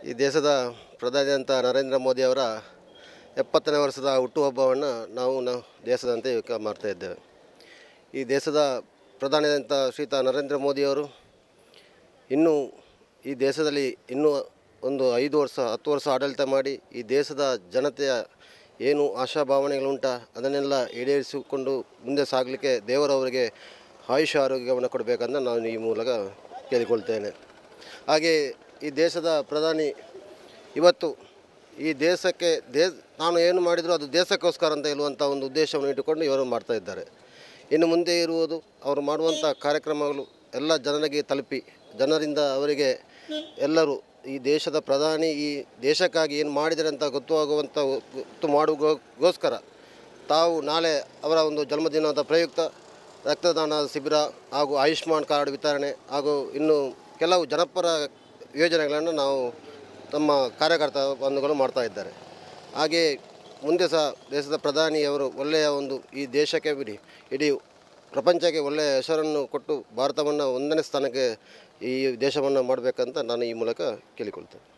ಈ ದೇಶದ ಪ್ರಧಾನಿಯಂತ ನರೇಂದ್ರ ಮೋದಿಯವರ ಎಪ್ಪತ್ತನೇ ವರ್ಷದ ಹುಟ್ಟುಹಬ್ಬವನ್ನು ನಾವು ನಾವು ದೇಶದಂತೆ ಈಗ ಮಾಡ್ತಾ ಇದ್ದೇವೆ ಈ ದೇಶದ ಪ್ರಧಾನಿಯಾದಂಥ ಶ್ರೀಯುತ ನರೇಂದ್ರ ಮೋದಿಯವರು ಇನ್ನೂ ಈ ದೇಶದಲ್ಲಿ ಇನ್ನೂ ಒಂದು ಐದು ವರ್ಷ ಹತ್ತು ವರ್ಷ ಆಡಳಿತ ಮಾಡಿ ಈ ದೇಶದ ಜನತೆಯ ಏನು ಆಶಾಭಾವನೆಗಳುಂಟ ಅದನ್ನೆಲ್ಲ ಈಡೇರಿಸಿಕೊಂಡು ಮುಂದೆ ಸಾಗಲಿಕ್ಕೆ ದೇವರವರಿಗೆ ಆಯುಷ ಆರೋಗ್ಯವನ್ನು ಕೊಡಬೇಕಂತ ನಾನು ಈ ಮೂಲಕ ಕೇಳಿಕೊಳ್ತೇನೆ ಹಾಗೆ ಈ ದೇಶದ ಪ್ರಧಾನಿ ಇವತ್ತು ಈ ದೇಶಕ್ಕೆ ದೇ ನಾನು ಏನು ಮಾಡಿದರೂ ಅದು ದೇಶಕ್ಕೋಸ್ಕರ ಅಂತ ಹೇಳುವಂಥ ಒಂದು ಉದ್ದೇಶವನ್ನು ಇಟ್ಟುಕೊಂಡು ಇವರು ಮಾಡ್ತಾ ಇದ್ದಾರೆ ಇನ್ನು ಮುಂದೆ ಇರುವುದು ಅವರು ಮಾಡುವಂಥ ಕಾರ್ಯಕ್ರಮಗಳು ಎಲ್ಲ ಜನರಿಗೆ ತಲುಪಿ ಜನರಿಂದ ಅವರಿಗೆ ಎಲ್ಲರೂ ಈ ದೇಶದ ಪ್ರಧಾನಿ ಈ ದೇಶಕ್ಕಾಗಿ ಏನು ಮಾಡಿದರೆ ಅಂತ ಗೊತ್ತಾಗುವಂಥ ಗೊತ್ತು ಮಾಡುಗೋಸ್ಕರ ತಾವು ನಾಳೆ ಅವರ ಒಂದು ಜನ್ಮದಿನದ ಪ್ರಯುಕ್ತ ರಕ್ತದಾನ ಶಿಬಿರ ಹಾಗೂ ಆಯುಷ್ಮಾನ್ ಕಾರ್ಡ್ ವಿತರಣೆ ಹಾಗೂ ಇನ್ನು ಕೆಲವು ಜನಪರ ಯೋಜನೆಗಳನ್ನು ನಾವು ತಮ್ಮ ಕಾರ್ಯಕರ್ತ ಬಂಧುಗಳು ಮಾಡ್ತಾ ಇದ್ದಾರೆ ಹಾಗೆ ಮುಂದೆ ಸಹ ದೇಶದ ಪ್ರಧಾನಿಯವರು ಒಳ್ಳೆಯ ಒಂದು ಈ ದೇಶಕ್ಕೆ ಬಿಡಿ ಇಡೀ ಪ್ರಪಂಚಕ್ಕೆ ಒಳ್ಳೆಯ ಹೆಸರನ್ನು ಕೊಟ್ಟು ಭಾರತವನ್ನು ಒಂದನೇ ಸ್ಥಾನಕ್ಕೆ ಈ ದೇಶವನ್ನು ಮಾಡಬೇಕಂತ ನಾನು ಈ ಮೂಲಕ ಕೇಳಿಕೊಳ್ತೇನೆ